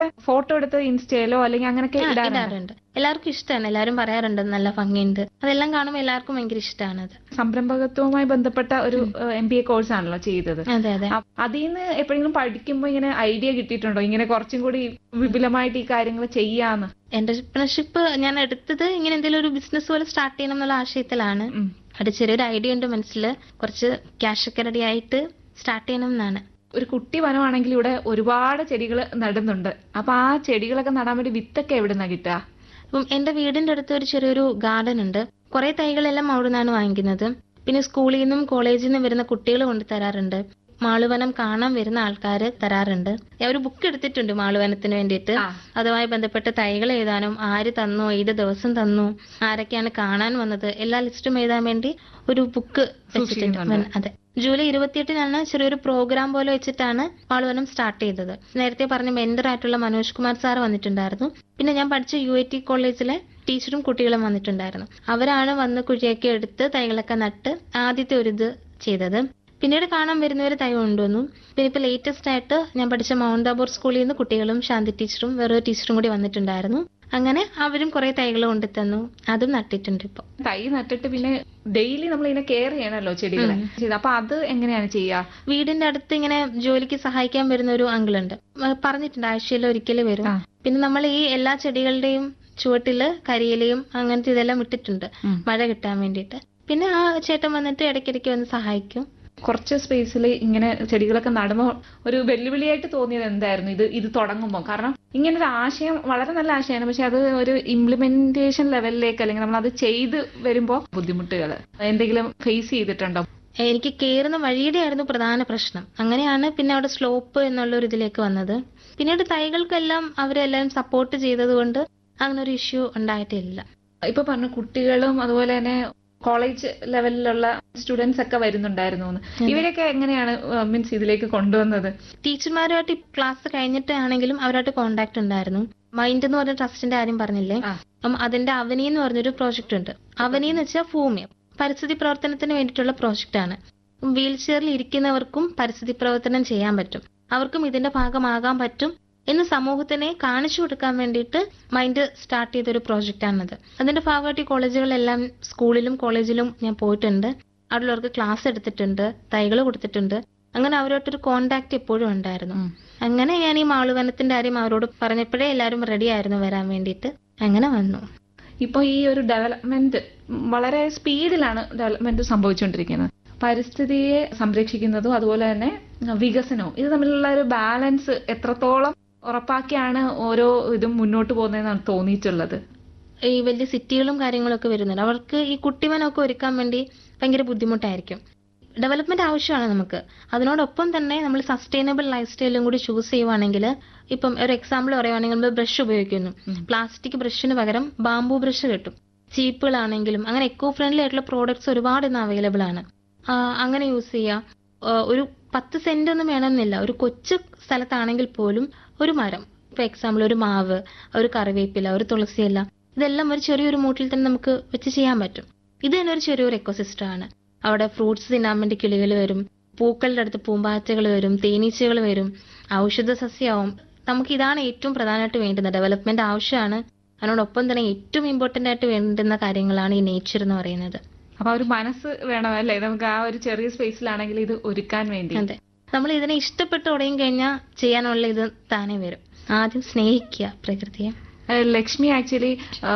കൂടെ ഫോട്ടോ എടുത്ത് ഇൻസ്റ്റയിലോ അല്ലെങ്കിൽ അങ്ങനെയൊക്കെ ആ, ഇടാറുണ്ട് ഇടാറുണ്ട് എല്ലാവർക്കും ഇഷ്ടമാണ് എല്ലാവരും പറയാറുണ്ട് നല്ല ഭംഗിയുണ്ട് അതെല്ലാം കാണുമ്പോൾ എല്ലാവർക്കും ഭയങ്കര ഇഷ്ടമാണ് അത് സംരംഭകത്വവുമായി ബന്ധപ്പെട്ട ഒരു എം ബി എ കോഴ്സ് ആണല്ലോ ചെയ്തത് അതെ അതെ അ- അതിൽ നിന്ന് എപ്പോഴെങ്കിലും പഠിക്കുമ്പോൾ ഇങ്ങനെ ഐഡിയ കിട്ടിയിട്ടുണ്ടോ ഇങ്ങനെ കുറച്ചും കൂടി വിപുലമായിട്ട് ഈ കാര്യങ്ങൾ ചെയ്യാന്ന് എന്റർപ്രണർഷിപ്പ് ഞാൻ എടുത്തത് ഇങ്ങനെ എന്തെങ്കിലും ഒരു ബിസിനസ് പോലെ സ്റ്റാർട്ട് ചെയ്യണം എന്നുള്ള ആശയത്തിലാണ് ഉം. അവിടെ ചെറിയൊരു ഐഡിയ ഉണ്ട് മനസ്സിൽ കുറച്ച് ക്യാഷ് ഒക്കെ റെഡി ആയിട്ട് സ്റ്റാർട്ട് ചെയ്യണം എന്നാണ് ഒരു കുട്ടി വനമാണെങ്കിൽ ഇവിടെ ഒരുപാട് ചെടികൾ നടുന്നുണ്ട് അപ്പൊ ആ ചെടികളൊക്കെ നടാൻ വേണ്ടി വിത്തൊക്കെ എവിടുന്നാ കിട്ടുക അപ്പം എന്റെ വീടിന്റെ അടുത്ത് ഒരു ചെറിയൊരു ഗാർഡൻ ഉണ്ട് കുറെ തൈകളെല്ലാം അവിടെ നിന്നാണ് വാങ്ങിക്കുന്നത് പിന്നെ സ്കൂളിൽ നിന്നും കോളേജിൽ നിന്നും വരുന്ന കുട്ടികൾ കൊണ്ട് തരാറുണ്ട് മാളുവനം കാണാൻ വരുന്ന ആൾക്കാർ തരാറുണ്ട് ഞാൻ ഒരു ബുക്ക് എടുത്തിട്ടുണ്ട് മാളുവനത്തിന് വേണ്ടിയിട്ട് ആ. അതുമായി ബന്ധപ്പെട്ട് തൈകൾ എഴുതാനും ആര് തന്നു ഏത് ദിവസം തന്നു ആരൊക്കെയാണ് കാണാൻ വന്നത് എല്ലാ ലിസ്റ്റും എഴുതാൻ വേണ്ടി ഒരു ബുക്ക് വെച്ചിട്ടുണ്ട് സൂക്ഷിക്കുന്നുണ്ട്. അതെ ജൂലൈ ഇരുപത്തിയെട്ടിനാണ് ചെറിയൊരു പ്രോഗ്രാം പോലെ വെച്ചിട്ടാണ് മാളുവനം സ്റ്റാർട്ട് ചെയ്തത് നേരത്തെ പറഞ്ഞ മെന്റർ ആയിട്ടുള്ള മനോജ് കുമാർ സാർ വന്നിട്ടുണ്ടായിരുന്നു പിന്നെ ഞാൻ പഠിച്ച യു ഐ ടി കോളേജിലെ ടീച്ചറും കുട്ടികളും വന്നിട്ടുണ്ടായിരുന്നു അവരാണ് വന്ന് കുഴിയൊക്കെ എടുത്ത് തൈകളൊക്കെ നട്ട് ആദ്യത്തെ ഒരു ഇത് ചെയ്തത് പിന്നീട് കാണാൻ വരുന്നവർ തൈ കൊണ്ടുവന്നു പിന്നെ ഇപ്പൊ ലേറ്റസ്റ്റ് ആയിട്ട് ഞാൻ പഠിച്ച മൗണ്ട് ആബോർ സ്കൂളിൽ നിന്ന് കുട്ടികളും ശാന്തി ടീച്ചറും വേറൊരു ടീച്ചറും കൂടി വന്നിട്ടുണ്ടായിരുന്നു അങ്ങനെ അവരും കുറെ തൈകൾ കൊണ്ടുതന്നു അതും നട്ടിട്ടുണ്ട് ഇപ്പൊ തൈ നട്ടിട്ട് പിന്നെ ഡെയിലി നമ്മൾ ഇതിനെ കെയർ ചെയ്യണമല്ലോ ചെടികളെ ചെയ്ത് അപ്പൊ അത് എങ്ങനെയാണ് ചെയ്യുക വീടിന്റെ അടുത്ത് ഇങ്ങനെ ജോലിക്ക് സഹായിക്കാൻ വരുന്ന ഒരു അങ്കിളുണ്ട് പറഞ്ഞിട്ടുണ്ട് ആഴ്ചയിൽ ഒരിക്കൽ വരും ആ. പിന്നെ നമ്മൾ ഈ എല്ലാ ചെടികളുടെയും ചുവട്ടില് കരിയിലയും അങ്ങനത്തെ ഇതെല്ലാം ഇട്ടിട്ടുണ്ട് ഉം. മഴ കിട്ടാൻ വേണ്ടിയിട്ട് പിന്നെ ആ ചേട്ടൻ വന്നിട്ട് ഇടയ്ക്കിടയ്ക്ക് വന്ന് സഹായിക്കും കുറച്ച് സ്പേസിൽ ഇങ്ങനെ ചെടികളൊക്കെ നടുമ്പോൾ ഒരു വെല്ലുവിളിയായിട്ട് തോന്നിയത് എന്തായിരുന്നു ഇത് ഇത് തുടങ്ങുമ്പോൾ കാരണം ഇങ്ങനെ ഒരു ആശയം വളരെ നല്ല ആശയമാണ് പക്ഷെ അത് ഒരു ഇംപ്ലിമെന്റേഷൻ ലെവലിലേക്ക് അല്ലെങ്കിൽ നമ്മൾ അത് ചെയ്ത് വരുമ്പോൾ ബുദ്ധിമുട്ടുകൾ എന്തെങ്കിലും ഫേസ് ചെയ്തിട്ടുണ്ടോ എനിക്ക് കയറുന്ന വഴിയുടെ ആയിരുന്നു പ്രധാന പ്രശ്നം അങ്ങനെയാണ് പിന്നെ അവിടെ സ്ലോപ്പ് എന്നുള്ള ഒരു ഇതിലേക്ക് വന്നത് പിന്നീട് തൈകൾക്കെല്ലാം അവരെല്ലാം സപ്പോർട്ട് ചെയ്തത് കൊണ്ട് അങ്ങനെ ഒരു ഇഷ്യൂ ഉണ്ടായിട്ടില്ല ഇപ്പൊ പറഞ്ഞു കുട്ടികളും അതുപോലെ തന്നെ കോളേജ് ലെവലിലുള്ള സ്റ്റുഡൻസ് ഒക്കെ വരുന്നുണ്ടായിരുന്നു എന്ന്. ഇവരൊക്കെ എങ്ങനെയാണ് മീൻസ് ഇതിലേക്ക് കൊണ്ടുവന്നത് ടീച്ചർമാരുമായിട്ട് ക്ലാസ് കഴിഞ്ഞിട്ടാണെങ്കിലും അവരുമായിട്ട് കോണ്ടാക്ട് ഉണ്ടായിരുന്നു മൈൻഡ് എന്ന് പറഞ്ഞ ട്രസ്റ്റിന്റെ കാര്യം പറഞ്ഞില്ലേ ആ. അപ്പം അതിന്റെ അവനി എന്ന് പറഞ്ഞൊരു പ്രോജക്റ്റ് ഉണ്ട് അവനി എന്ന് വെച്ചാൽ ഭൂമി പരിസ്ഥിതി പ്രവർത്തനത്തിന് വേണ്ടിയിട്ടുള്ള പ്രോജക്റ്റ് ആണ് വീൽ ചെയറിൽ ഇരിക്കുന്നവർക്കും പരിസ്ഥിതി പ്രവർത്തനം ചെയ്യാൻ പറ്റും അവർക്കും ഇതിന്റെ ഭാഗമാകാൻ പറ്റും എന്ന് സമൂഹത്തിനെ കാണിച്ചു കൊടുക്കാൻ വേണ്ടിയിട്ട് മൈൻഡ് സ്റ്റാർട്ട് ചെയ്ത ഒരു പ്രോജക്റ്റ് ആണത് അതിന്റെ ഭാഗമായിട്ട് ഈ കോളേജുകളിലെല്ലാം സ്കൂളിലും കോളേജിലും ഞാൻ പോയിട്ടുണ്ട് അവിടെയുള്ളവർക്ക് ക്ലാസ് എടുത്തിട്ടുണ്ട് തൈകൾ കൊടുത്തിട്ടുണ്ട് അങ്ങനെ അവരോട്ടൊരു കോണ്ടാക്ട് എപ്പോഴും ഉണ്ടായിരുന്നു അങ്ങനെ ഞാൻ ഈ മാളുവനത്തിന്റെ കാര്യം അവരോട് പറഞ്ഞപ്പോഴേ എല്ലാവരും റെഡി ആയിരുന്നു വരാൻ വേണ്ടിയിട്ട് അങ്ങനെ വന്നു ഇപ്പൊ ഈ ഒരു ഡെവലപ്മെന്റ് വളരെ സ്പീഡിലാണ് ഡെവലപ്മെന്റ് സംഭവിച്ചുകൊണ്ടിരിക്കുന്നത് പരിസ്ഥിതിയെ സംരക്ഷിക്കുന്നതും അതുപോലെ തന്നെ വികസനവും ഇത് തമ്മിലുള്ള ഒരു ബാലൻസ് എത്രത്തോളം ഉറപ്പാക്കിയാണ് ഓരോ ഇതും മുന്നോട്ട് പോകുന്നതെന്നാണ് തോന്നിയിട്ടുള്ളത് ഈ വലിയ സിറ്റികളും കാര്യങ്ങളൊക്കെ വരുന്നുണ്ട് അവർക്ക് ഈ കുട്ടിവനമൊക്കെ ഒരുക്കാൻ വേണ്ടി ഭയങ്കര ബുദ്ധിമുട്ടായിരിക്കും ഡെവലപ്മെന്റ് ആവശ്യമാണ് നമുക്ക് അതിനോടൊപ്പം തന്നെ നമ്മൾ സസ്റ്റൈനബിൾ ലൈഫ് സ്റ്റൈലും കൂടി ചൂസ് ചെയ്യുവാണെങ്കിൽ ഇപ്പം ഒരു എക്സാമ്പിൾ പറയുവാണെങ്കിൽ നമ്മൾ ബ്രഷ് ഉപയോഗിക്കുന്നു പ്ലാസ്റ്റിക് ബ്രഷിന് പകരം ബാംബു ബ്രഷ് കിട്ടും ചീപ്പുകളാണെങ്കിലും അങ്ങനെ എക്കോ ഫ്രണ്ട്ലി ആയിട്ടുള്ള പ്രോഡക്ട്സ് ഒരുപാട് ഇന്ന് അവൈലബിൾ ആണ് ആ, അങ്ങനെ യൂസ് ചെയ്യാം ആ, ഒരു പത്ത് സെന്റ് ഒന്നും വേണമെന്നില്ല ഒരു കൊച്ചു സ്ഥലത്താണെങ്കിൽ പോലും ഒരു മരം ഇപ്പൊ എക്സാമ്പിൾ ഒരു മാവ് ഒരു കറിവേപ്പില ഒരു തുളസിയില ഇതെല്ലാം ഒരു ചെറിയൊരു മൂട്ടിൽ തന്നെ നമുക്ക് വെച്ച് ചെയ്യാൻ പറ്റും ഇത് തന്നെ ഒരു ചെറിയൊരു എക്കോസിസ്റ്റം ആണ് അവിടെ ഫ്രൂട്ട്സ് തിന്നാൻ വേണ്ടി കിളികൾ വരും പൂക്കളുടെ അടുത്ത് പൂമ്പാറ്റകൾ വരും തേനീച്ചകൾ വരും ഔഷധ സസ്യമാവും നമുക്ക് ഇതാണ് ഏറ്റവും പ്രധാനമായിട്ട് വേണ്ടുന്നത് ഡെവലപ്മെന്റ് ആവശ്യമാണ് അതിനോടൊപ്പം തന്നെ ഏറ്റവും ഇമ്പോർട്ടന്റ് ആയിട്ട് വേണ്ടുന്ന കാര്യങ്ങളാണ് ഈ നേച്ചർ എന്ന് പറയുന്നത് അപ്പൊ ആ ഒരു മനസ്സ് വേണം അല്ലേ നമുക്ക് ആ ഒരു ചെറിയ സ്പേസിലാണെങ്കിൽ ഇത് ഒരുക്കാൻ വേണ്ടി അതെ നമ്മൾ ഇതിനെ ഇഷ്ടപ്പെട്ട് തുടങ്ങി കഴിഞ്ഞാൽ ചെയ്യാനുള്ള ഇത് താനെ വരും ആദ്യം സ്നേഹിക്കുക പ്രകൃതിയെ ഏഹ് ലക്ഷ്മി ആക്ച്വലി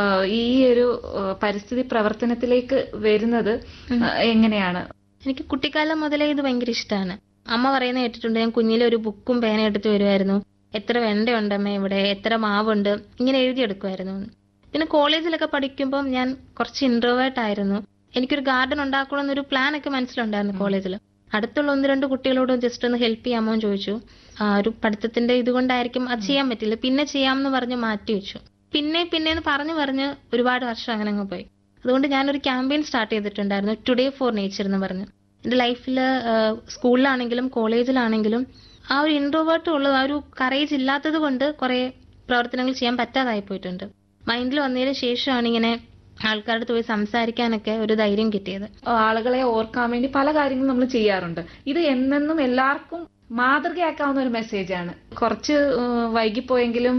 ഈ ഒരു ഏഹ് പരിസ്ഥിതി പ്രവർത്തനത്തിലേക്ക് വരുന്നത് ഏഹ് എങ്ങനെയാണ് എനിക്ക് കുട്ടിക്കാലം മുതലേ ഇത് ഭയങ്കര ഇഷ്ടമാണ് അമ്മ പറയുന്ന കേട്ടിട്ടുണ്ട് ഞാൻ കുഞ്ഞിലെ ഒരു ബുക്കും പേന എടുത്ത് വരുമായിരുന്നു എത്ര വെണ്ടയുണ്ടമ്മേ ഇവിടെ എത്ര മാവുണ്ട് ഇങ്ങനെ എഴുതിയെടുക്കുമായിരുന്നു എന്ന്. പിന്നെ കോളേജിലൊക്കെ പഠിക്കുമ്പോൾ ഞാൻ കുറച്ച് ഇൻട്രോവേർട്ട് ആയിരുന്നു എനിക്കൊരു ഗാർഡൻ ഉണ്ടാക്കണം എന്നൊരു പ്ലാൻ ഒക്കെ മനസ്സിലുണ്ടായിരുന്നു കോളേജിൽ അടുത്തുള്ള ഒന്ന് രണ്ട് കുട്ടികളോട് ജസ്റ്റ് ഒന്ന് ഹെൽപ്പ് ചെയ്യാമോ എന്ന് ചോദിച്ചു ആ ഒരു പഠിത്തത്തിന്റെ ഇതുകൊണ്ടായിരിക്കും അത് ചെയ്യാൻ പറ്റില്ല പിന്നെ ചെയ്യാമെന്ന് പറഞ്ഞ് മാറ്റി വെച്ചു പിന്നെ പിന്നെ എന്ന് പറഞ്ഞു പറഞ്ഞ് ഒരുപാട് വർഷം അങ്ങനെ അങ്ങ് പോയി അതുകൊണ്ട് ഞാനൊരു ക്യാമ്പയിൻ സ്റ്റാർട്ട് ചെയ്തിട്ടുണ്ടായിരുന്നു ടുഡേ ഫോർ നേച്ചർ എന്ന് പറഞ്ഞു എന്റെ ലൈഫിൽ സ്കൂളിലാണെങ്കിലും കോളേജിലാണെങ്കിലും ആ ഒരു ഇൻട്രോവേർട്ട് ഉള്ളത് ആ ഒരു കറേജ് ഇല്ലാത്തത് കൊണ്ട് കുറെ പ്രവർത്തനങ്ങൾ ചെയ്യാൻ പറ്റാതായി പോയിട്ടുണ്ട് മൈൻഡിൽ വന്നതിന് ശേഷമാണ് ഇങ്ങനെ ആൾക്കാരുടെ അടുത്ത് പോയി സംസാരിക്കാനൊക്കെ ഒരു ധൈര്യം കിട്ടിയത് ആളുകളെ ഓർക്കാൻ വേണ്ടി പല കാര്യങ്ങളും നമ്മൾ ചെയ്യാറുണ്ട് ഇത് എന്നെന്നും എല്ലാവർക്കും മാതൃകയാക്കാവുന്ന ഒരു മെസ്സേജാണ് കുറച്ച് ഏഹ് വൈകിപ്പോയെങ്കിലും